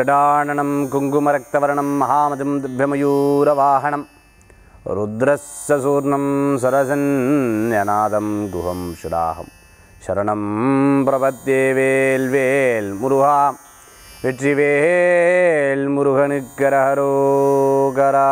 ஷடானனம் குங்குமரக்தவர்ணம் மகாமதம் திவ்யமயூரவாகனம் ருத்ரஸ்ஸ சூர்ணம் சரசன்யநாதம் குஹம் ஷடாகம் சரணம் பிரபத்தே வேல் வேல் முருகா வெற்றிவேல் முருகனுக்கரகரோகரா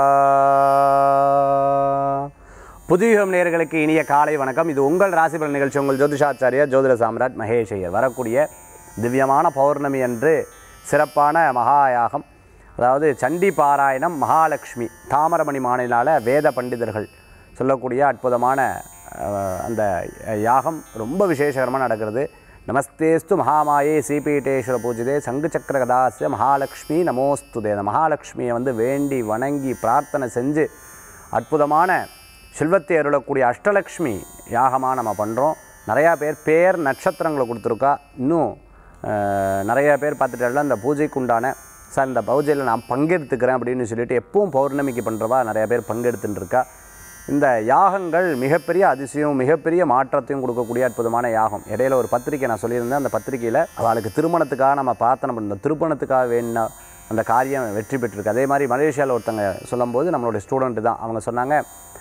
புதியுகம் நேயர்களுக்கு இனிய காலை வணக்கம் இது உங்கள் ராசிபலன் நிகழ்ச்சி உங்கள் ஜோதிஷாச்சாரியா ஜோதிட சாம்ராட் மகேஷ் ஐயர் வரக்கூடிய திவ்யமான பௌர்ணமி அன்று சிறப்பான மகாயாகம் அதாவது சண்டி பாராயணம் மகாலட்சுமி தாமரமணி மாநிலால வேத பண்டிதர்கள் சொல்லக்கூடிய அற்புதமான அஹ், அந்த யாகம் ரொம்ப விசேஷகரமாக நடக்கிறது நமஸ்தேஸ்து மகாமாயே சீபீட்டேஸ்வர பூஜிதே சங்கு சக்கர கதாசிய மகாலட்சுமி நமோஸ்துதே அந்த மகாலட்சுமியை வந்து வேண்டி வணங்கி பிரார்த்தனை செஞ்சு அற்புதமான செல்வத்தை அருளக்கூடிய அஷ்டலக்ஷ்மி யாகமாக நம்ம பண்ணுறோம் நிறையா பேர் பேர் நட்சத்திரங்களை கொடுத்துருக்கா இன்னும் அஹ், நிறைய பேர் பார்த்துட்டால அந்த பூஜைக்கு உண்டான சார் இந்த பூஜையில் நான் பங்கெடுத்துக்கிறேன் அப்படின்னு சொல்லிட்டு எப்பவும் பௌர்ணமிக்கு பண்ணுறவா நிறைய பேர் பங்கெடுத்துட்டு இருக்கா இந்த யாகங்கள் மிகப்பெரிய அதிசயம் மிகப்பெரிய மாற்றத்தையும் கொடுக்கக்கூடிய அற்புதமான யாகம் இடையில ஒரு பத்திரிக்கை நான் சொல்லியிருந்தேன் அந்த பத்திரிக்கையில் அவளுக்கு திருமணத்துக்காக நம்ம பிரார்த்தனை பண்ணோம் திருமணத்துக்காக வேணும்னா அந்த காரியம் வெற்றி பெற்றிருக்கு அதே மாதிரி மலேசியாவில் ஒருத்தங்க சொல்லும்போது நம்மளுடைய ஸ்டூடெண்ட் தான் அவங்க சொன்னாங்க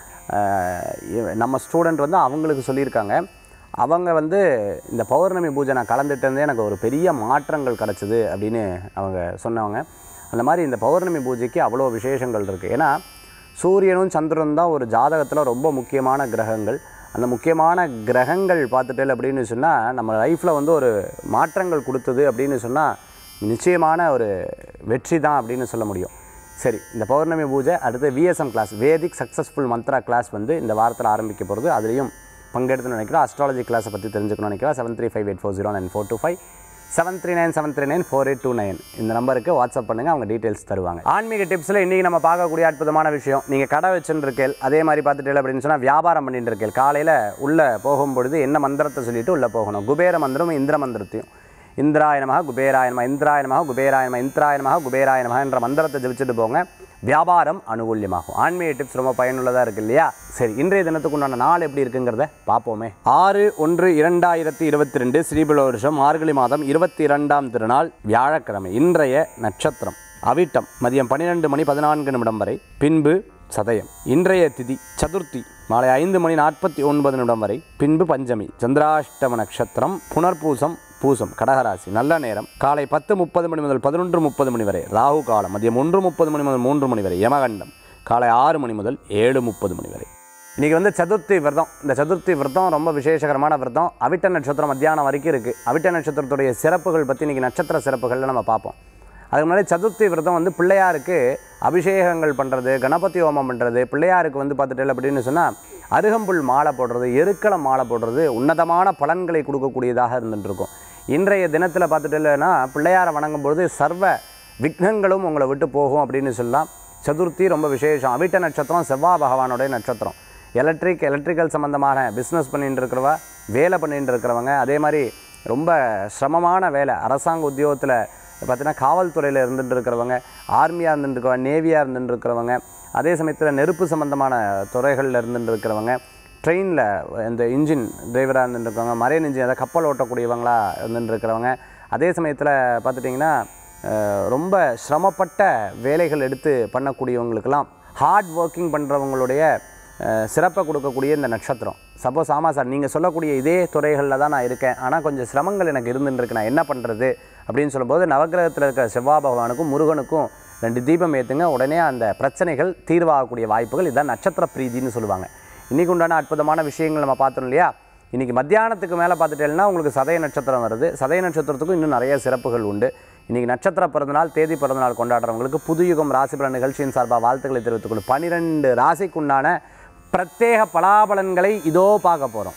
அஹ், இவ- நம்ம ஸ்டூடெண்ட் வந்து அவங்களுக்கு சொல்லியிருக்காங்க அவங்க வந்து இந்த பௌர்ணமி பூஜை நான் கலந்துட்டதே எனக்கு ஒரு பெரிய மாற்றங்கள் கிடச்சிது அப்படின்னு அவங்க சொன்னவங்க அந்த மாதிரி இந்த பௌர்ணமி பூஜைக்கு அவ்வளோ விசேஷங்கள் இருக்குது ஏன்னா சூரியனும் சந்திரனும் தான் ஒரு ஜாதகத்தில் ரொம்ப முக்கியமான கிரகங்கள் அந்த முக்கியமான கிரகங்கள் பார்த்துட்டேல் அப்படின்னு சொன்னால் நம்ம லைஃப்பில் வந்து ஒரு மாற்றங்கள் கொடுத்தது அப்படின்னு சொன்னால் நிச்சயமான ஒரு வெற்றி தான் அப்படின்னு சொல்ல முடியும் சரி இந்த பௌர்ணமி பூஜை அடுத்து VSM class Vedic successful mantra class வந்து இந்த வாரத்தில் ஆரம்பிக்க போகிறது அதுலேயும் பங்கெடுத்து நினைக்கிறோம் அஸ்ட்ராலஜி கிளாஸை பற்றி தெரிஞ்சுக்கணும்னு நினைக்கிறோம் seven three five eight four zero nine four two five seven three nine seven three nine four eight two nine இந்த நம்பருக்கு வாட்ஸ்அப் பண்ணுங்கள் அவங்க டீட்டெயில்ஸ் தருவாங்க ஆன்மீக டிப்ஸில் இன்றைக்கி நம்ம பார்க்கக்கூடிய அற்புதமான விஷயம் நீங்கள் கடை வச்சுன்னு இருக்கேள் அதே மாதிரி பார்த்துட்டு அப்படின்னு சொன்னால் வியாபாரம் பண்ணிட்டு இருக்கேள் காலையில் உள்ளே போகும்பொழுது என்ன மந்திரத்தை சொல்லிட்டு உள்ளே போகணும் குபேர மந்திரம் இந்திர மந்திரத்தையும் இந்திராய நமக குபேராய நமக இந்திராய நமக குபேராய நமக இந்திராய நமக குபேராய நமக என்ற மந்திரத்தை ஜபிச்சுட்டு போங்க வியாபாரம் அனுகூல்யமாகும் ஆன்மீக டிப்ஸ் ரொம்ப பயனுள்ளதாக இருக்கு இல்லையா சரி இன்றைய தினத்துக்கு உண்டான நாள் எப்படி இருக்குங்கிறத பார்ப்போமே ஆறு ஒன்று இரண்டாயிரத்தி இருபத்தி ரெண்டு ஸ்ரீபுல வருஷம் மார்கழி மாதம் இருபத்தி இரண்டாம் திருநாள் வியாழக்கிழமை இன்றைய நட்சத்திரம் அவிட்டம் மதியம் பன்னிரெண்டு மணி பதினான்கு நிமிடம் வரை பின்பு சதயம் இன்றைய திதி சதுர்த்தி மாலை ஐந்து மணி நாற்பத்தி ஒன்பது நிமிடம் வரை பின்பு பஞ்சமி சந்திராஷ்டம நட்சத்திரம் புனர்பூசம் பூசம் கடகராசி நல்ல நேரம் காலை பத்து முப்பது மணி முதல் பதினொன்று முப்பது மணி வரை ராகு காலம் மதியம் ஒன்று முப்பது மணி முதல் மூன்று மணி வரை யமகண்டம் காலை ஆறு மணி முதல் ஏழு முப்பது மணி வரை இன்றைக்கி வந்து சதுர்த்தி விரதம் இந்த சதுர்த்தி விரதம் ரொம்ப விசேஷகரமான விரதம் அவிட்ட நட்சத்திரம் மத்தியானம் வரைக்கும் இருக்குது அவிட்ட நட்சத்திரத்துடைய சிறப்புகள் பற்றி இன்றைக்கி நட்சத்திர சிறப்புகளில் நம்ம பார்ப்போம் அதுக்கு முன்னாடி சதுர்த்தி விரதம் வந்து பிள்ளையாருக்கு அபிஷேகங்கள் பண்ணுறது கணபதி ஹோமம் பண்ணுறது பிள்ளையாருக்கு வந்து பார்த்துட்டு அப்படின்னு சொன்னால் அருகம்புல் மாலை போடுறது எருக்களம் மாலை போடுறது உன்னதமான பலன்களை கொடுக்கக்கூடியதாக இருந்துட்டு இருக்கும் இன்றைய தினத்தில் பார்த்துட்டேன்னா பிள்ளையாரை வணங்கும்பொழுது சர்வ விக்னங்களும் உங்களை விட்டு போகும் அப்படின்னு சொல்லலாம் சதுர்த்தி ரொம்ப விசேஷம் அவிட்ட நட்சத்திரம் செவ்வாய் பகவானுடைய நட்சத்திரம் எலக்ட்ரிக் எலக்ட்ரிக்கல் சம்மந்தமான பிஸ்னஸ் பண்ணிட்டு இருக்கிறவ வேலை பண்ணிட்டு இருக்கிறவங்க அதே மாதிரி ரொம்ப சிரமமான வேலை அரசாங்க உத்தியோகத்தில் பார்த்தீங்கன்னா காவல்துறையில் இருந்துட்டு இருக்கிறவங்க ஆர்மியாக இருந்துட்டு இருக்கிறவங்க நேவியாக இருந்துட்டு இருக்கிறவங்க அதே சமயத்தில் நெருப்பு சம்மந்தமான துறைகளில் இருந்துட்டு இருக்கிறவங்க ட்ரெயினில் இந்த இன்ஜின் டிரைவராக இருந்துட்டு இருக்கவங்க மரைன் இன்ஜின் அதாவது கப்பல் ஓட்டக்கூடியவங்களா இருந்துட்டு இருக்கிறவங்க அதே சமயத்தில் பார்த்துட்டிங்கன்னா அஹ், ரொம்ப சிரமப்பட்ட வேலைகள் எடுத்து பண்ணக்கூடியவங்களுக்கெல்லாம் ஹார்ட் ஒர்க்கிங் பண்ணுறவங்களுடைய அஹ், சிறப்பை கொடுக்கக்கூடிய இந்த நட்சத்திரம் சப்போஸ் ஆமாம் சார் நீங்கள் சொல்லக்கூடிய இதே துறைகளில் தான் நான் இருக்கேன் ஆனால் கொஞ்சம் சிரமங்கள் எனக்கு இருந்துட்டு இருக்கு நான் என்ன பண்ணுறது அப்படின்னு சொல்லும்போது நவக்கிரகத்தில் இருக்கிற செவ்வாய் பகவானுக்கும் முருகனுக்கும் ரெண்டு தீபம் ஏற்றுங்க உடனே அந்த பிரச்சனைகள் தீர்வாகக்கூடிய வாய்ப்புகள் இதுதான் நட்சத்திர பிரீதின்னு சொல்லுவாங்க இன்றைக்கி உண்டான அற்புதமான விஷயங்கள் நம்ம பார்த்தோம் இல்லையா இன்றைக்கி மத்தியானத்துக்கு மேலே பார்த்துட்டேன்னா உங்களுக்கு சதய நட்சத்திரம் வருது சதய நட்சத்திரத்துக்கும் இன்னும் நிறைய சிறப்புகள் உண்டு இன்றைக்கி நட்சத்திர பிறந்தநாள் தேதி பிறந்தநாள் கொண்டாடுறவங்களுக்கு புதுயுகம் ராசி பலன் நிகழ்ச்சியின் சார்பாக வாழ்த்துக்களை தெரிவித்துக் கொள்ளும் பனிரெண்டு ராசிக்குண்டான பிரத்யேக பலாபலன்களை இதோ பார்க்க போகிறோம்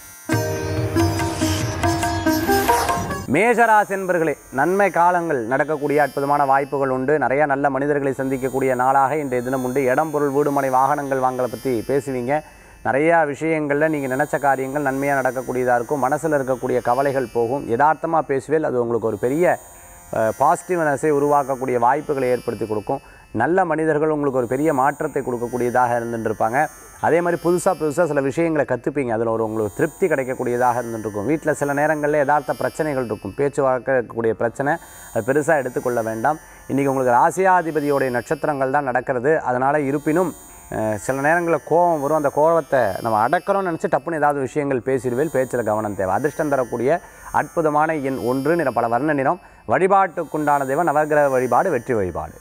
மேஷராசி என்பர்களே நன்மை காலங்கள் நடக்கக்கூடிய அற்புதமான வாய்ப்புகள் உண்டு நிறைய நல்ல மனிதர்களை சந்திக்கக்கூடிய நாளாக இன்றைய தினம் உண்டு இடம் பொருள் வீடுமனை வாகனங்கள் வாங்கலை பற்றி பேசுவீங்க நிறையா விஷயங்களில் நீங்கள் நினச்ச காரியங்கள் நன்மையாக நடக்கக்கூடியதாக இருக்கும் மனசில் இருக்கக்கூடிய கவலைகள் போகும் யதார்த்தமாக பேசுவேல் அது உங்களுக்கு ஒரு பெரிய பாசிட்டிவ்னஸை உருவாக்கக்கூடிய வாய்ப்புகளை ஏற்படுத்தி கொடுக்கும் நல்ல மனிதர்கள் உங்களுக்கு ஒரு பெரிய மாற்றத்தை கொடுக்கக்கூடியதாக இருந்துட்டு இருப்பாங்க அதே மாதிரி புதுசாக புதுசாக சில விஷயங்களை கற்றுப்பீங்க அதில் ஒரு உங்களுக்கு திருப்தி கிடைக்கக்கூடியதாக இருந்துட்டு இருக்கும் வீட்டில் சில நேரங்களில் யதார்த்த பிரச்சனைகள் இருக்கும் பேச்சுவாக்க இருக்கக்கூடிய பிரச்சனை அது பெருசாக எடுத்துக்கொள்ள வேண்டாம் இன்றைக்கி உங்களுக்கு ராசியாதிபதியோடைய நட்சத்திரங்கள் தான் நடக்கிறது அதனால் இருப்பினும் அஹ், சில நேரங்களில் கோபம் வரும் அந்த கோபத்தை நம்ம அடக்கிறோம்னு நினச்சி டப்புன்னு ஏதாவது விஷயங்கள் பேசிடுவேல் பேச்சில் கவனம் தேவை அதிர்ஷ்டம் தரக்கூடிய அற்புதமான எண் ஒன்று நிறம் பல வர்ண நிறம் வழிபாட்டுக்குண்டான தெய்வம் நவகிரக வழிபாடு வெற்றி வழிபாடு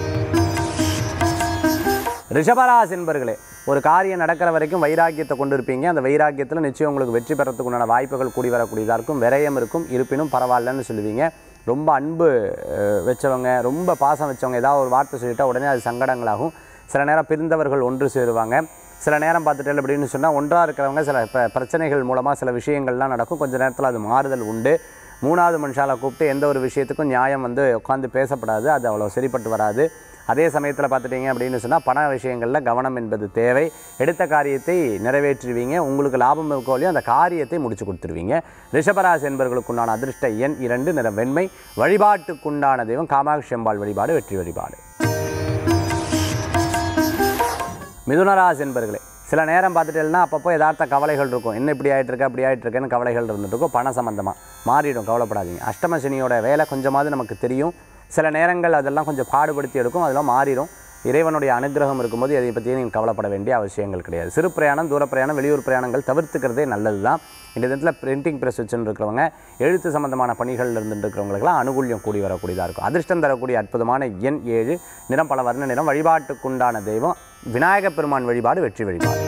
ரிஷபராசி என்பர்களே ஒரு காரியம் நடக்கிற வரைக்கும் வைராக்கியத்தை கொண்டு இருப்பீங்க அந்த வைராக்கியத்தில் நிச்சயம் உங்களுக்கு வெற்றி பெறத்துக்கு உண்டான வாய்ப்புகள் கூடி வரக்கூடியதாக இருக்கும் விரயம் இருக்கும் இருப்பினும் பரவாயில்லன்னு சொல்லுவீங்க ரொம்ப அன்பு அஹ், வச்சவங்க ரொம்ப பாசம் வச்சவங்க ஏதாவது ஒரு வார்த்தை சொல்லிட்டா உடனே அது சங்கடங்களாகும் சில நேரம் பிரிந்தவர்கள் ஒன்று சேருவாங்க சில நேரம் பார்த்துட்டு அப்படின்னு சொன்னால் ஒன்றாக இருக்கிறவங்க சில ப- பிரச்சனைகள் மூலமாக சில விஷயங்கள்லாம் நடக்கும் கொஞ்ச நேரத்தில் அது மாறுதல் உண்டு மூணாவது மனுஷாலை கூப்பிட்டு எந்த ஒரு விஷயத்துக்கும் நியாயம் வந்து உட்காந்து பேசப்படாது அது அவ்வளோ சரிப்பட்டு வராது அதே சமயத்தில் பார்த்துட்டிங்க அப்படின்னு சொன்னால் பண விஷயங்களில் கவனம் என்பது தேவை எடுத்த காரியத்தை நிறைவேற்றுவீங்க உங்களுக்கு லாபம் இருக்கோலையும் அந்த காரியத்தை முடிச்சு கொடுத்துருவீங்க ரிஷபராசி என்பவர்களுக்குண்டான அதிர்ஷ்ட எண் இரண்டு நிற வெண்மை வழிபாட்டுக்குண்டான தெய்வம் காமாட்சி அம்பாள் வழிபாடு வெற்றி வழிபாடு மிதுனராசி என்பர்களே சில நேரம் பார்த்துட்டேன்னா அப்பப்போ யதார்த்த கவலைகள் இருக்கும் என்ன இப்படி ஆயிட்டு இருக்கு அப்படி ஆயிட்டு இருக்கேன்னு கவலைகள் இருந்துட்டு இருக்கும் பண சம்பந்தமாக மாறிடும் கவலைப்படாதீங்க அஷ்டம சனியோட வேலை கொஞ்சமாவது நமக்கு தெரியும் சில நேரங்கள் அதெல்லாம் கொஞ்சம் பாடுபடுத்தி எடுக்கும் அதெல்லாம் மாறிடும் இறைவனுடைய அனுகிரகம் இருக்கும்போது எதை பற்றியும் நீங்கள் கவலைப்பட வேண்டிய அவசியங்கள் கிடையாது சிறு பிரயாணம் தூர பிரயாணம் வெளியூர் பிரயாணங்கள் தவிர்த்துக்கிறதே நல்லது தான் இந்த தினத்தில் பிரிண்டிங் ப்ரெஸ் வச்சுன்னு இருக்கிறவங்க எழுத்து சம்பந்தமான பணிகளில் இருந்துட்டு இருக்கிறவங்களுக்கெல்லாம் அனுகூல்யம் கூடி வரக்கூடியதாக இருக்கும் அதிர்ஷ்டம் தரக்கூடிய அற்புதமான எண் ஏழு நிறம் பல வர்ண நிறம் வழிபாட்டுக்குண்டான தெய்வம் விநாயகப் பெருமான் வழிபாடு வெற்றி வழிபாடு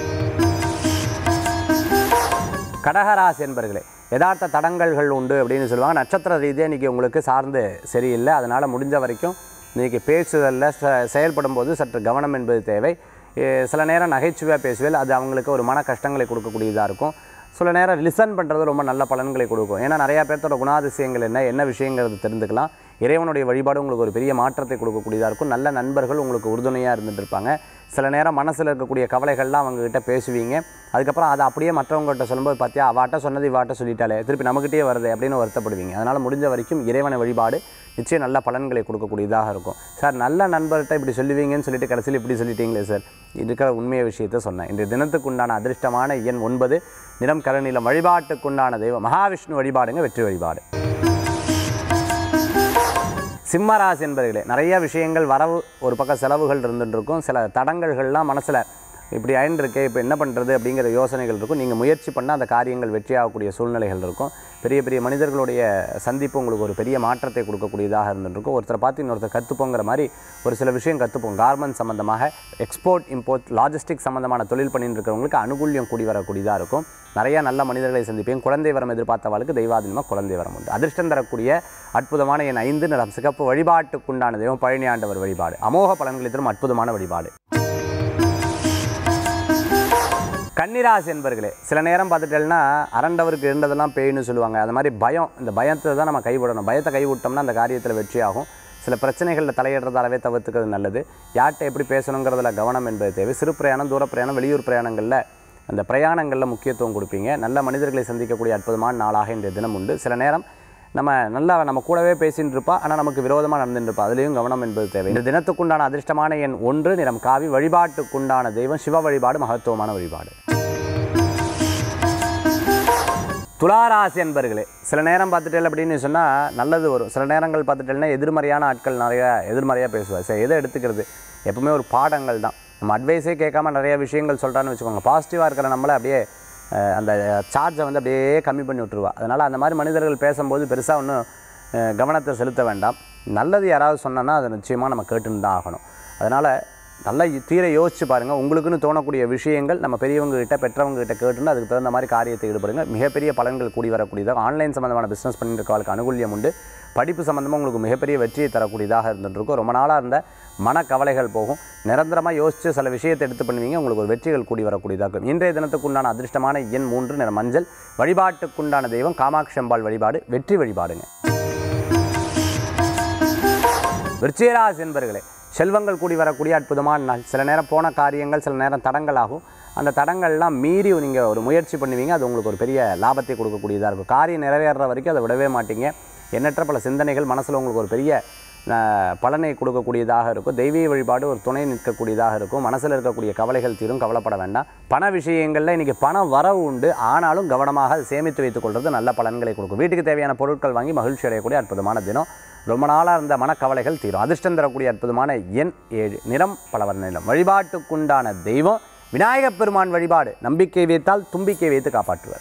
கடகராசி என்பர்களே யதார்த்த தடங்கல்கள் உண்டு அப்படின்னு சொல்லுவாங்க நட்சத்திர ரீதியாக இன்றைக்கி உங்களுக்கு சார்ந்து சரியில்லை அதனால் முடிஞ்ச வரைக்கும் இன்றைக்கி பேசுதலில் ச- செயல்படும் போது சற்று கவனம் என்பது தேவை எ, சில நேரம் நகைச்சுவையாக பேசுவேல் அது அவங்களுக்கு ஒரு மன கஷ்டங்களை கொடுக்கக்கூடியதாக இருக்கும் சில நேரம் லிசன் பண்ணுறது ரொம்ப நல்ல பலன்களை கொடுக்கும் ஏன்னா நிறையா பேர்த்தோட குணாதிசயங்கள் என்ன என்ன விஷயங்கிறது தெரிந்துக்கலாம் இறைவனுடைய வழிபாடு உங்களுக்கு ஒரு பெரிய மாற்றத்தை கொடுக்கக்கூடியதாக இருக்கும் நல்ல நண்பர்கள் உங்களுக்கு உறுதுணையாக இருந்துட்டு இருப்பாங்க சில நேரம் மனசில் இருக்கக்கூடிய கவலைகள்லாம் அவங்ககிட்ட பேசுவீங்க அதுக்கப்புறம் அதை அப்படியே மற்றவங்ககிட்ட சொல்லும்போது பார்த்தியா அவாட்ட சொன்னது இவாட்ட சொல்லிட்டாலே திருப்பி நம்மகிட்டயே வருது அப்படின்னு வருத்தப்படுவீங்க அதனால் முடிஞ்ச வரைக்கும் இறைவனை வழிபாடு நிச்சயம் நல்ல பலன்களை கொடுக்கக்கூடியதாக இருக்கும் சார் நல்ல நண்பர்கிட்ட இப்படி சொல்லுவீங்கன்னு சொல்லிட்டு கடைசியில் இப்படி சொல்லிட்டீங்களே சார் இருக்கிற உண்மைய விஷயத்தை சொன்னேன் இன்றைய தினத்துக்குண்டான அதிர்ஷ்டமான எண் ஒன்பது நிறம் கருநீலம் வழிபாட்டுக்குண்டான தெய்வம் மகாவிஷ்ணு வழிபாடுங்க வெற்றி வழிபாடு சிம்மராசி என்பர்களே நிறைய விஷயங்கள் வரவு ஒரு பக்கம் செலவுகள் இருந்துட்டு இருக்கும் சில தடங்கல்கள்லாம் மனசில் இப்படி ஆயின்றிருக்கே இப்போ என்ன பண்ணுறது அப்படிங்கிற யோசனைகள் இருக்கும் நீங்கள் முயற்சி பண்ணால் அந்த காரியங்கள் வெற்றியாகக்கூடிய சூழ்நிலைகள் இருக்கும் பெரிய பெரிய மனிதர்களுடைய சந்திப்பு உங்களுக்கு ஒரு பெரிய மாற்றத்தை கொடுக்கக்கூடியதாக இருந்துருக்கும் ஒருத்தரை பார்த்து இன்னொருத்தர் கற்றுப்போங்கிற மாதிரி ஒரு சில விஷயம் கற்றுப்போம் கார்மெண்ட் சம்மந்தமாக எக்ஸ்போர்ட் இம்போர்ட் லாஜிஸ்டிக் சம்மந்தமான தொழில் பண்ணிட்டு இருக்கிறவங்களுக்கு அனுகூல்யம் கூடி வரக்கூடியதாக இருக்கும் நிறைய நல்ல மனிதர்களை சந்திப்பேன் குழந்தை வரம் எதிர்பார்த்தவாளுக்கு தெய்வாதீனமாக குழந்தை வரம் உண்டு அதிர்ஷ்டம் தரக்கூடிய அற்புதமான என் ஐந்து நிறம் சிகப்பு வழிபாட்டுக்குண்டான தெய்வம் பழனி ஆண்டவர் வழிபாடு அமோக பலன்களை தரும் அற்புதமான வழிபாடு கன்னிராசி என்பர்களே சில நேரம் பார்த்துட்டேன்னா அரண்டவருக்கு இருந்ததெல்லாம் பேய்னு சொல்லுவாங்க அது மாதிரி பயம் இந்த பயத்தை தான் நம்ம கைவிடணும் பயத்தை கைவிட்டோம்னா அந்த காரியத்தில் வெற்றியாகும் சில பிரச்சனைகளில் தலையிடுறதாலவே தவிர்த்துக்கிறது நல்லது யார்கிட்ட எப்படி பேசணுங்கிறதுல கவனம் என்பது தேவை சிறு பிரயாணம் தூர பிரயாணம் வெளியூர் பிரயாணங்களில் அந்த பிரயாணங்களில் முக்கியத்துவம் கொடுப்பீங்க நல்ல மனிதர்களை சந்திக்கக்கூடிய அற்புதமான நாளாக இன்றைய தினம் உண்டு சில நேரம் நம்ம நல்லா நம்ம கூடவே பேசின்னு இருப்பா ஆனால் நமக்கு விரோதமாக நடந்துட்டு இருப்பா அதுலேயும் கவனம் என்பது தேவை இந்த தினத்துக்குண்டான அதிர்ஷ்டமான எண் ஒன்று நிறம் காவி வழிபாட்டுக்குண்டான தெய்வம் சிவ வழிபாடு மகத்துவமான வழிபாடு துளாராசி என்பர்களே சில நேரம் பார்த்துட்டேன் அப்படின்னு சொன்னால் நல்லது வரும் சில நேரங்கள் பார்த்துட்டேன்னா எதிர்மறையான ஆட்கள் நிறைய எதிர்மறையாக பேசுவார் சரி எதை எடுத்துக்கிறது எப்பவுமே ஒரு பாடங்கள் தான் நம்ம அட்வைஸே கேட்காம நிறைய விஷயங்கள் சொல்கிறான்னு வச்சுக்கோங்க பாசிட்டிவாக இருக்கிற நம்மளை அப்படியே அஹ், அந்த சார்ஜை வந்து அப்படியே கம்மி பண்ணி விட்டுருவா அதனால் அந்த மாதிரி மனிதர்கள் பேசும்போது பெருசாக ஒன்றும் கவனத்தை செலுத்த வேண்டாம் நல்லது யாராவது சொன்னோன்னா அதை நிச்சயமாக நம்ம கேட்டுன்னு தான் ஆகணும் அதனால் நல்லா தீர யோசிச்சு பாருங்கள் உங்களுக்குன்னு தோணக்கூடிய விஷயங்கள் நம்ம பெரியவங்க கிட்ட பெற்றவங்க கிட்ட கேட்டுன்னு அதுக்கு தகுந்த மாதிரி காரியத்தை ஈடுபடுங்க மிகப்பெரிய பலன்கள் கூடி வரக்கூடியதாக ஆன்லைன் சம்மந்தமான பிஸ்னஸ் பண்ணிட்டு இருக்கவங்களுக்கு அனுகூல்யம் உண்டு படிப்பு சம்மந்தமாக உங்களுக்கு மிகப்பெரிய வெற்றியை தரக்கூடியதாக இருந்துட்டு இருக்கும் ரொம்ப நாளாக இருந்த மனக்கவலைகள் போகும் நிரந்தரமாக யோசித்து சில விஷயத்தை எடுத்து பண்ணுவீங்க உங்களுக்கு ஒரு வெற்றிகள் கூடி வரக்கூடியதாக இருக்கும் இன்றைய தினத்துக்குண்டான அதிர்ஷ்டமான எண் மூன்று நிற மஞ்சள் வழிபாட்டுக்குண்டான தெய்வம் காமாட்சி அம்பாள் வழிபாடு வெற்றி வழிபாடுங்க விருச்சிகராசி என்பர்களே செல்வங்கள் கூடி வரக்கூடிய அற்புதமான நாள் சில நேரம் போன காரியங்கள் சில நேரம் தடங்களாகும் அந்த தடங்கள்லாம் மீறி நீங்கள் ஒரு முயற்சி பண்ணுவீங்க அது உங்களுக்கு ஒரு பெரிய லாபத்தை கொடுக்கக்கூடியதாக இருக்கும் காரியம் நிறைவேறுற வரைக்கும் அதை விடவே மாட்டீங்க எண்ணற்ற பல சிந்தனைகள் மனசில் உங்களுக்கு ஒரு பெரிய அஹ், பலனை கொடுக்கக்கூடியதாக இருக்கும் தெய்வீக வழிபாடு ஒரு துணை நிற்கக்கூடியதாக இருக்கும் மனசில் இருக்கக்கூடிய கவலைகள் தீரும் கவலைப்பட வேண்டாம் பண விஷயங்களில் இன்றைக்கி பணம் வரவு உண்டு ஆனாலும் கவனமாக அதை சேமித்து வைத்துக் கொள்வது நல்ல பலன்களை கொடுக்கும் வீட்டுக்கு தேவையான பொருட்கள் வாங்கி மகிழ்ச்சி அடையக்கூடிய அற்புதமான தினம் ரொம்ப நாளாக இருந்த மனக்கவலைகள் தீரும் அதிர்ஷ்டம் தரக்கூடிய அற்புதமான எண் ஏழு நிறம் பலவர் நிலம் வழிபாட்டுக்குண்டான தெய்வம் விநாயகப் பெருமான் வழிபாடு நம்பிக்கை வைத்தால் தும்பிக்கை வைத்து காப்பாற்றுவார்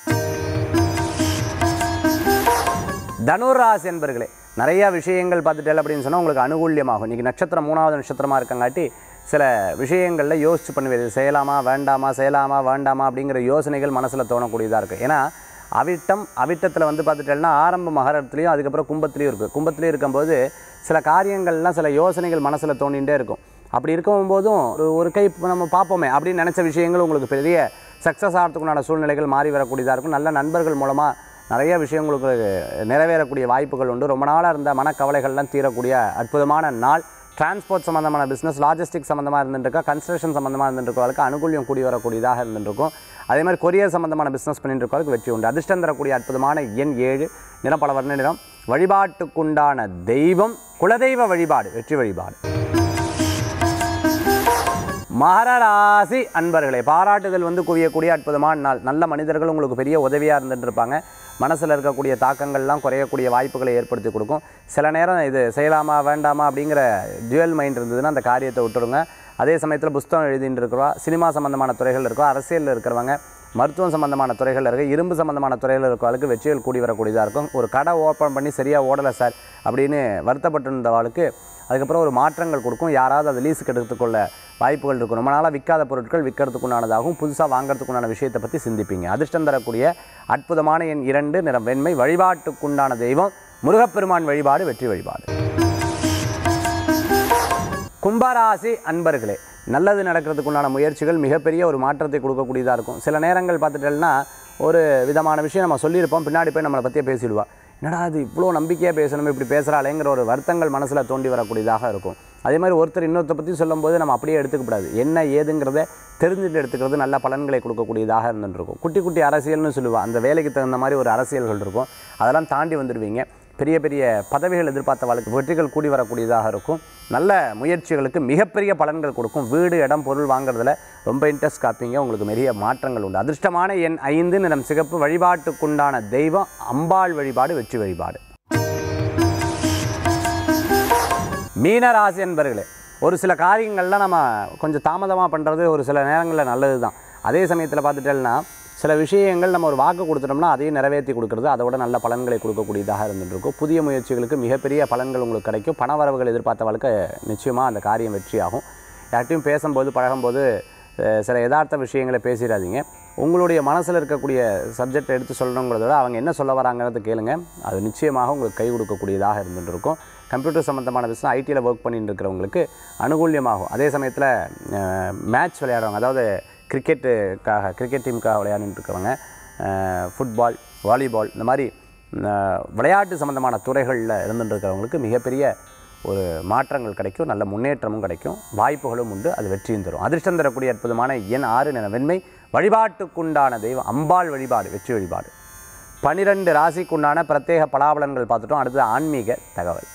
தனுராசி என்பர்களே நிறைய விஷயங்கள் பார்த்துட்டேன் அப்படின்னு சொன்னால் உங்களுக்கு அனுகூல்யமாகும் இன்றைக்கி நட்சத்திரம் மூணாவது நட்சத்திரமாக இருக்கங்காட்டி சில விஷயங்களில் யோசிச்சு பண்ணுவது இது செய்யலாமா வேண்டாமா செய்யலாமா வேண்டாமா அப்படிங்கிற யோசனைகள் மனசில் தோணக்கூடியதாக இருக்குது ஏன்னா அவிட்டம் அவிட்டத்தில் வந்து பார்த்துட்டேன்னா ஆரம்ப மகரத்துலேயும் அதுக்கப்புறம் கும்பத்துலேயும் இருக்குது கும்பத்துலேயும் இருக்கும்போது சில காரியங்கள்லாம் சில யோசனைகள் மனசில் தோண்டிகிட்டே இருக்கும் அப்படி இருக்கும்போதும் ஒரு ஒரு கை இப்ப நம்ம பார்ப்போமே அப்படின்னு நினச்ச விஷயங்கள் உங்களுக்கு பெரிய சக்ஸஸ் ஆகிறதுக்குண்டான சூழ்நிலைகள் மாறி வரக்கூடியதாக இருக்கும் நல்ல நண்பர்கள் மூலமாக நிறைய விஷயங்களுக்கு நிறைவேறக்கூடிய வாய்ப்புகள் உண்டு ரொம்ப நாளாக இருந்த மனக்கவலைகள்லாம் தீரக்கூடிய அற்புதமான நாள் டிரான்ஸ்போர்ட் சம்மந்தமான பிஸ்னஸ் லாஜிஸ்டிக் சம்மந்தமாக இருந்துருக்கா கன்ஸ்ட்ரக்ஷன் சம்மந்தமாக இருந்துருக்கவர்களுக்கு அனுகூல்யம் கூடி வரக்கூடியதாக இருந்துருக்கும் அதே மாதிரி கொரியர் சம்மந்தமான பிஸ்னஸ் பண்ணிட்டு இருக்கவங்களுக்கு வெற்றி உண்டு அதிர்ஷ்டம் தரக்கூடிய அற்புதமான எண் ஏழு நிறம் பல வர்ண நிறம் வழிபாட்டுக்குண்டான தெய்வம் குலதெய்வ வழிபாடு வெற்றி வழிபாடு மகர ராசி அன்பர்களே பாராட்டுதல் வந்து குவியக்கூடிய அற்புதமான நாள் நல்ல மனிதர்கள் உங்களுக்கு பெரிய உதவியாக இருந்துட்டு இருப்பாங்க மனசில் இருக்கக்கூடிய தாக்கங்கள்லாம் குறையக்கூடிய வாய்ப்புகளை ஏற்படுத்தி கொடுக்கும் சில நேரம் இது செய்யலாமா வேண்டாமா அப்படிங்கிற டுவல் மைண்ட் இருந்ததுன்னா அந்த காரியத்தை விட்டுருங்க அதே சமயத்தில் புஸ்தகம் எழுதிட்டு இருக்கிறவா சினிமா சம்மந்தமான துறைகள் இருக்கோ அரசியலில் இருக்கிறவங்க மருத்துவம் சம்மந்தமான துறைகள் இருக்குது இரும்பு சம்மந்தமான துறையில் இருக்கிறவங்களுக்கு வெற்றிகள் கூடி வரக்கூடியதாக இருக்கும் ஒரு கடை ஓப்பன் பண்ணி சரியாக ஓடலை சார் அப்படின்னு வருத்தப்பட்டு இருந்தவாளுக்கு அதுக்கப்புறம் ஒரு மாற்றங்கள் கொடுக்கும் யாராவது அதை லீஸுக்கு எடுத்துக்கொள்ள வாய்ப்புகள் இருக்கும் ரொம்ப நாளாக விற்காத பொருட்கள் விற்கிறதுக்குண்டானதாகவும் புதுசாக வாங்குறதுக்குண்டான விஷயத்தை பற்றி சிந்திப்பீங்க அதிர்ஷ்டம் தரக்கூடிய அற்புதமான எண் இரண்டு நிறம் வெண்மை வழிபாட்டுக்குண்டான தெய்வம் முருகப்பெருமான் வழிபாடு வெற்றி வழிபாடு கும்பராசி அன்பர்களே நல்லது நடக்கிறதுக்குண்டான முயற்சிகள் மிகப்பெரிய ஒரு மாற்றத்தை கொடுக்கக்கூடியதாக இருக்கும் சில நேரங்கள் பார்த்துட்டேன்னா ஒரு விதமான விஷயம் நம்ம சொல்லியிருப்போம் பின்னாடி போய் நம்மளை பற்றியே பேசிடுவா என்னடா அது இவ்வளோ நம்பிக்கையாக பேசணும் இப்படி பேசுகிறாளேங்கிற ஒரு வருத்தங்கள் மனசில் தோண்டி வரக்கூடியதாக இருக்கும் அதே மாதிரி ஒருத்தர் இன்னொருத்த பற்றி சொல்லும்போது நம்ம அப்படியே எடுத்துக்கக்கூடாது என்ன ஏதுங்கிறத தெரிஞ்சுட்டு எடுத்துக்கிறது நல்ல பலன்களை கொடுக்கக்கூடியதாக இருந்துட்டு இருக்கும் குட்டி குட்டி அரசியல்னு சொல்லுவா அந்த வேலைக்கு தகுந்த மாதிரி ஒரு அரசியல்கள் இருக்கும் அதெல்லாம் தாண்டி வந்துடுவீங்க பெரிய பெரிய பதவிகள் எதிர்பார்த்த வாழ்க்கை வெற்றிகள் கூடி வரக்கூடியதாக இருக்கும் நல்ல முயற்சிகளுக்கு மிகப்பெரிய பலன்கள் கொடுக்கும் வீடு இடம் பொருள் வாங்குறதுல ரொம்ப இன்ட்ரெஸ்ட் காப்பீங்க உங்களுக்கு பெரிய மாற்றங்கள் உண்டு அதிர்ஷ்டமான எண் ஐந்து நிறம் சிகப்பு வழிபாட்டுக்குண்டான தெய்வம் அம்பாள் வழிபாடு வெற்றி வழிபாடு மீனராசி என்பர்களே ஒரு சில காரியங்கள்லாம் நம்ம கொஞ்சம் தாமதமாக பண்ணுறது ஒரு சில நேரங்களில் நல்லது தான் அதே சமயத்தில் பார்த்துட்டேன்னா சில விஷயங்கள் நம்ம ஒரு வாக்கு கொடுத்துட்டோம்னா அதையும் நிறைவேற்றி கொடுக்குறது அதோட நல்ல பலன்களை கொடுக்கக்கூடியதாக இருந்துட்டு இருக்கும் புதிய முயற்சிகளுக்கு மிகப்பெரிய பலன்கள் உங்களுக்கு கிடைக்கும் பணவரவுகள் எதிர்பார்த்தவளுக்கு நிச்சயமாக அந்த காரியம் வெற்றியாகும் யார்கிட்டையும் பேசும்போது பழகும்போது அஹ், சில யதார்த்த விஷயங்களை பேசிடாதீங்க உங்களுடைய மனசில் இருக்கக்கூடிய சப்ஜெக்ட் எடுத்து சொல்லணுங்கிறத விட அவங்க என்ன சொல்ல வராங்கிறத கேளுங்க அது நிச்சயமாக உங்களுக்கு கை கொடுக்கக்கூடியதாக இருந்துட்டு இருக்கும் கம்ப்யூட்டர் சம்மந்தமான பிஸ்னஸ் ஐடியில் ஒர்க் பண்ணிட்டு இருக்கிறவங்களுக்கு அனுகூல்யமாகும் அதே சமயத்தில் மேட்ச் விளையாடுறவங்க அதாவது கிரிக்கெட்டுக்காக கிரிக்கெட் டீமுக்காக விளையாடிட்டு இருக்கிறவங்க ஃபுட்பால் வாலிபால் இந்த மாதிரி அஹ், விளையாட்டு சம்மந்தமான துறைகளில் இருந்துட்டு இருக்கிறவங்களுக்கு மிகப்பெரிய ஒரு மாற்றங்கள் கிடைக்கும் நல்ல முன்னேற்றமும் கிடைக்கும் வாய்ப்புகளும் உண்டு அது வெற்றியும் தரும் அதிர்ஷ்டம் தரக்கூடிய அற்புதமான எண் ஆறு நிற வெண்மை வழிபாட்டுக்குண்டான தெய்வம் அம்பாள் வழிபாடு வெற்றி வழிபாடு பனிரெண்டு ராசிக்குண்டான பிரத்யேக பலாபலன்கள் பார்த்துட்டோம் அடுத்தது ஆன்மீக தகவல்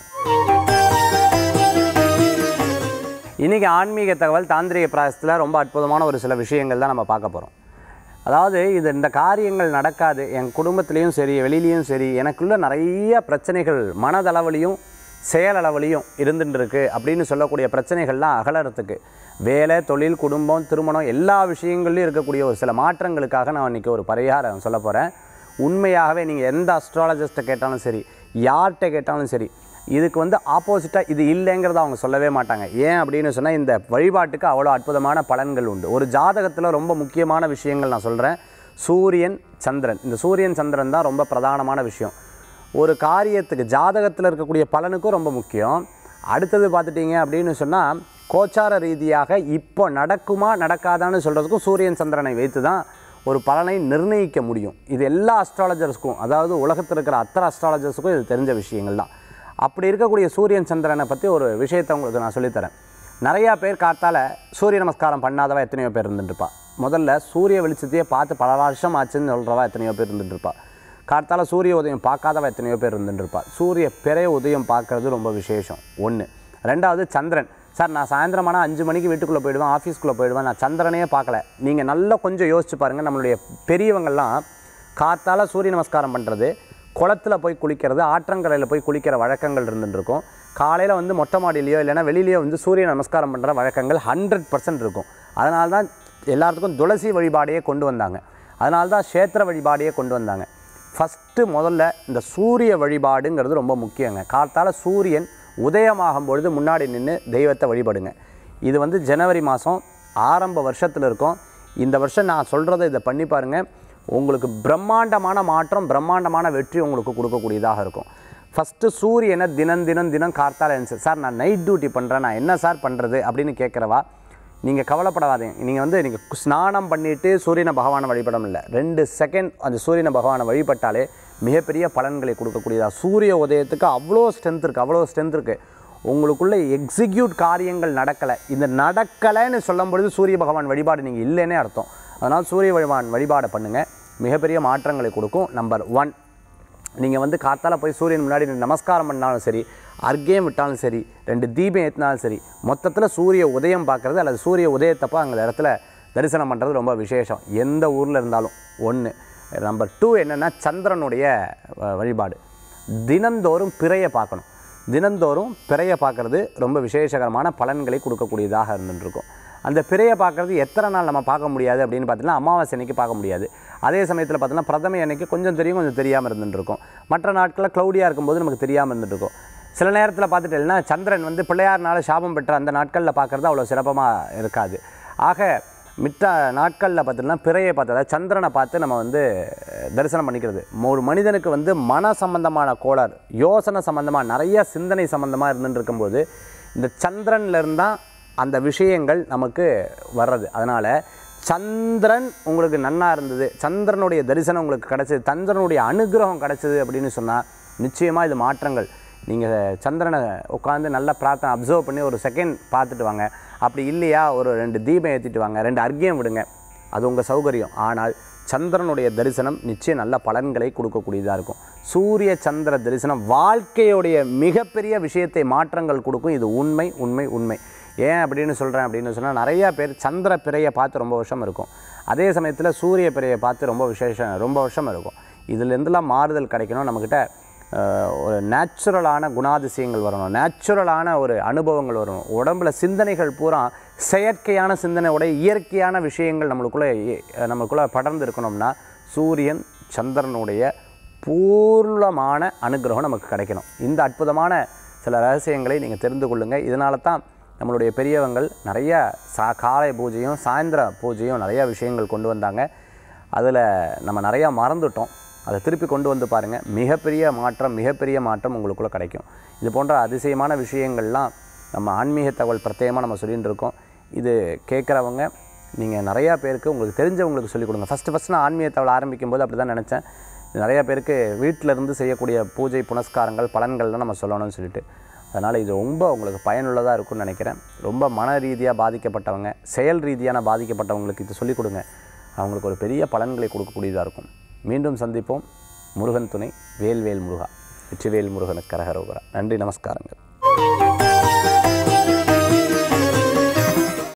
இன்றைக்கி ஆன்மீக தகவல் தாந்திரிக பிராயசத்தில் ரொம்ப அற்புதமான ஒரு சில விஷயங்கள் தான் நம்ம பார்க்க போகிறோம் அதாவது இது இந்த காரியங்கள் நடக்காது என் குடும்பத்துலேயும் சரி வெளியிலையும் சரி எனக்குள்ள நிறைய பிரச்சனைகள் மனதளவுலையும் செயலளவுலையும் இருந்துட்டு இருக்கு அப்படின்னு சொல்லக்கூடிய பிரச்சனைகள்லாம் அகலறதுக்கு வேலை தொழில் குடும்பம் திருமணம் எல்லா விஷயங்கள்லையும் இருக்கக்கூடிய ஒரு சில மாற்றங்களுக்காக நான் இன்றைக்கி ஒரு பரிகாரம் சொல்ல போகிறேன் உண்மையாகவே நீங்கள் எந்த அஸ்ட்ராலஜிஸ்ட்டை கேட்டாலும் சரி யார்கிட்ட கேட்டாலும் சரி இதுக்கு வந்து ஆப்போசிட்டாக இது இல்லைங்கிறத அவங்க சொல்லவே மாட்டாங்க ஏன் அப்படின்னு சொன்னால் இந்த வழிபாட்டுக்கு அவ்வளோ அற்புதமான பலன்கள் உண்டு ஒரு ஜாதகத்தில் ரொம்ப முக்கியமான விஷயங்கள் நான் சொல்கிறேன் சூரியன் சந்திரன் இந்த சூரியன் சந்திரன் தான் ரொம்ப பிரதானமான விஷயம் ஒரு காரியத்துக்கு ஜாதகத்தில் இருக்கக்கூடிய பலனுக்கும் ரொம்ப முக்கியம் அடுத்தது பார்த்துட்டீங்க அப்படின்னு சொன்னால் கோச்சார ரீதியாக இப்போ நடக்குமா நடக்காதான்னு சொல்கிறதுக்கும் சூரியன் சந்திரனை வைத்து தான் ஒரு பலனை நிர்ணயிக்க முடியும் இது எல்லா அஸ்ட்ராலஜர்ஸ்க்கும் அதாவது உலகத்தில் இருக்கிற அத்தனை அஸ்ட்ராலஜர்ஸுக்கும் இது தெரிஞ்ச விஷயங்கள் தான் அப்படி இருக்கக்கூடிய சூரியன் சந்திரனை பற்றி ஒரு விஷயத்தை உங்களுக்கு நான் சொல்லித்தரேன் நிறையா பேர் காத்தால சூரிய நமஸ்காரம் பண்ணாதவா எத்தனையோ பேர் இருந்துட்டுருப்பா முதல்ல சூரிய வெளிச்சத்தையே பார்த்து பல வருஷம் ஆச்சுன்னு சொல்கிறவா எத்தனையோ பேர் இருந்துட்டுருப்பா காத்தால சூரிய உதயம் பார்க்காதவ எத்தனையோ பேர் இருந்துட்டுருப்பா சூரிய பிறை உதயம் பார்க்கறது ரொம்ப விசேஷம் ஒன்று ரெண்டாவது சந்திரன் சார் நான் சாயந்தரமான அஞ்சு மணிக்கு வீட்டுக்குள்ளே போயிடுவேன் ஆஃபீஸ்க்குள்ளே போயிடுவேன் நான் சந்திரனையே பார்க்கல நீங்கள் நல்லா கொஞ்சம் யோசிச்சு பாருங்கள் நம்மளுடைய பெரியவங்கள்லாம் காத்தால சூரிய நமஸ்காரம் பண்ணுறது குளத்துல போய் குளிக்கிறது ஆற்றங்கரையில் போய் குளிக்கிற வழக்கங்கள் இருந்துட்டு இருக்கும் காலையில் வந்து மொட்டை மாடியிலையோ இல்லைன்னா வெளியிலையோ வந்து சூரிய நமஸ்காரம் பண்ணுற வழக்கங்கள் ஹண்ட்ரட் பர்சன்ட் இருக்கும் அதனால தான் எல்லாத்துக்கும் துளசி வழிபாடையே கொண்டு வந்தாங்க அதனால தான் க்ஷேத்திர வழிபாடையே கொண்டு வந்தாங்க ஃபஸ்ட்டு முதல்ல இந்த சூரிய வழிபாடுங்கிறது ரொம்ப முக்கியங்க காத்தால சூரியன் உதயமாகும் பொழுது முன்னாடி நின்று தெய்வத்தை வழிபடுங்க இது வந்து ஜனவரி மாதம் ஆரம்ப வருஷத்தில் இருக்கும் இந்த வருஷம் நான் சொல்கிறத இதை பண்ணி பாருங்கள் உங்களுக்கு பிரம்மாண்டமான மாற்றம் பிரம்மாண்டமான வெற்றி உங்களுக்கு கொடுக்கக்கூடியதாக இருக்கும் ஃபஸ்ட்டு சூரியனை தினம் தினம் தினம் கார்த்தால எழுந்து சார் நான் நைட் டியூட்டி பண்ணுறேன் நான் என்ன சார் பண்ணுறது அப்படின்னு கேட்குறவா நீங்கள் கவலைப்படாதீங்க நீங்கள் வந்து நீங்கள் ஸ்நானம் பண்ணிவிட்டு சூரியனை பகவானை வழிபடம் இல்லை ரெண்டு செகண்ட் அந்த சூரியனை பகவானை வழிபட்டாலே மிகப்பெரிய பலன்களை கொடுக்கக்கூடியதா சூரிய உதயத்துக்கு அவ்வளோ ஸ்ட்ரென்த் இருக்குது அவ்வளோ ஸ்ட்ரென்த் இருக்குது உங்களுக்குள்ள எக்ஸிக்யூட் காரியங்கள் நடக்கலை இந்த நடக்கலைன்னு சொல்லும் பொழுது சூரிய பகவான் வழிபாடு நீங்கள் இல்லைன்னே அர்த்தம் அதனால் சூரிய பகவான் வழிபாடை பண்ணுங்கள் மிகப்பெரிய மாற்றங்களை கொடுக்கும் நம்பர் ஒன் நீங்கள் வந்து காத்தால போய் சூரியன் முன்னாடி நின்னு நமஸ்காரம் பண்ணாலும் சரி அர்க்கியம் விட்டாலும் சரி ரெண்டு தீபம் ஏற்றினாலும் சரி மொத்தத்தில் சூரிய உதயம் பார்க்குறது அல்லது சூரிய உதயத்தப்போ அங்கே இடத்துல தரிசனம் பண்ணுறது ரொம்ப விசேஷம் எந்த ஊரில் இருந்தாலும் ஒன்று நம்பர் டூ என்னென்னா சந்திரனுடைய அஹ், வழிபாடு தினந்தோறும் பிறையை பார்க்கணும் தினந்தோறும் பிறையை பார்க்குறது ரொம்ப விசேஷகரமான பலன்களை கொடுக்கக்கூடியதாக இருந்துருக்கும் அந்த பிறையை பார்க்குறது எத்தனை நாள் நம்ம பார்க்க முடியாது அப்படின்னு பார்த்தீங்கன்னா அமாவாசை அன்னைக்கு பார்க்க முடியாது அதே சமயத்தில் பார்த்தீங்கன்னா பிரதமை அன்னைக்கு கொஞ்சம் தெரியும் கொஞ்சம் தெரியாமல் இருந்துருக்கும் மற்ற நாட்களில் க்ளௌடியாக இருக்கும்போது நமக்கு தெரியாமல் இருந்துருக்கும் சில நேரத்தில் பார்த்துட்டேன்னா சந்திரன் வந்து பிள்ளையார்னால சாபம் பெற்ற அந்த நாட்களில் பார்க்குறது அவ்வளோ சிறப்பமாக இருக்காது ஆக மித்த நாட்களில் பார்த்தீங்கன்னா பிறையை பார்த்ததா சந்திரனை பார்த்து நம்ம வந்து அஹ், தரிசனம் பண்ணிக்கிறது ஒரு மனிதனுக்கு வந்து மன சம்பந்தமான கோளாறு யோசனை சம்பந்தமாக நிறைய சிந்தனை சம்பந்தமாக இருந்துட்டு இருக்கும்போது இந்த சந்திரன்ல இருந்தால் அந்த விஷயங்கள் நமக்கு வர்றது அதனால் சந்திரன் உங்களுக்கு நன்னா இருந்தது சந்திரனுடைய தரிசனம் உங்களுக்கு கிடைச்சது சந்திரனுடைய அனுகிரகம் கிடைச்சது அப்படின்னு சொன்னால் நிச்சயமாக இது மாற்றங்கள் நீங்கள் சந்திரனை உட்காந்து நல்லா பிரார்த்தனை அப்சர்வ் பண்ணி ஒரு செகண்ட் பார்த்துட்டு வாங்க அப்படி இல்லையா ஒரு ரெண்டு தீபம் ஏற்றிட்டு வாங்க ரெண்டு அர்க்கியம் விடுங்க அது உங்கள் சௌகரியம் ஆனால் சந்திரனுடைய தரிசனம் நிச்சயம் நல்ல பலன்களை கொடுக்கக்கூடியதாக இருக்கும் சூரிய சந்திர தரிசனம் வாழ்க்கையுடைய மிகப்பெரிய விஷயத்தை மாற்றங்கள் கொடுக்கும் இது உண்மை உண்மை உண்மை ஏன் அப்படின்னு சொல்கிறேன் அப்படின்னு சொன்னால் நிறையா பேர் சந்திர பிறையை பார்த்து ரொம்ப வருஷம் இருக்கும் அதே சமயத்தில் சூரிய பிறையை பார்த்து ரொம்ப விசேஷம் ரொம்ப வருஷம் இருக்கும் இதுலேருந்துலாம் மாறுதல் கிடைக்கணும் நம்மக்கிட்ட அஹ், ஒரு நேச்சுரலான குணாதிசயங்கள் வரணும் நேச்சுரலான ஒரு அனுபவங்கள் வரணும் உடம்புல சிந்தனைகள் பூரா செயற்கையான சிந்தனையோட இயற்கையான விஷயங்கள் நம்மளுக்குள்ளே இ- நம்மளுக்குள்ளே படர்ந்து இருக்கணும்னா சூரியன் சந்திரனுடைய பூர்ணமான அனுகிரகம் நமக்கு கிடைக்கணும் இந்த அற்புதமான சில ரகசியங்களை நீங்கள் தெரிந்து கொள்ளுங்கள் இதனால தான் நம்மளுடைய பெரியவங்கள் நிறைய சா காலை பூஜையும் சாயந்தர பூஜையும் நிறைய விஷயங்கள் கொண்டு வந்தாங்க அதில் நம்ம நிறையா மறந்துட்டோம் அதை திருப்பி கொண்டு வந்து பாருங்கள் மிகப்பெரிய மாற்றம் மிகப்பெரிய மாற்றம் உங்களுக்குள்ளே கிடைக்கும் இது போன்ற அதிசயமான விஷயங்கள்லாம் நம்ம ஆன்மீக தகவல் பிரத்யேகமாக நம்ம சொல்லிட்டு இருக்கோம் இது கேட்குறவங்க நீங்கள் நிறையா பேருக்கு உங்களுக்கு தெரிஞ்சவங்களுக்கு சொல்லிக் கொடுங்க ஃபஸ்ட்டு ஃபஸ்ட்டு நான் ஆன்மீக தகவல் ஆரம்பிக்கும் போது அப்படி தான் நினச்சேன் நிறைய பேருக்கு வீட்டில் இருந்து செய்யக்கூடிய பூஜை புனஸ்காரங்கள் பலன்கள்லாம் நம்ம சொல்லணும்னு சொல்லிட்டு அதனால் இது ரொம்ப உங்களுக்கு பயனுள்ளதாக இருக்கும்னு நினைக்கிறேன் ரொம்ப மன ரீதியாக பாதிக்கப்பட்டவங்க செயல் ரீதியான பாதிக்கப்பட்டவங்களுக்கு இது சொல்லிக் கொடுங்க அவங்களுக்கு ஒரு பெரிய பலன்களை கொடுக்கக்கூடியதாக இருக்கும் மீண்டும் சந்திப்போம் முருகன் துணை வேல்வேல் முருகா வெற்றிவேல் முருகனுக்கு கரகரோகரா நன்றி நமஸ்காரங்கள்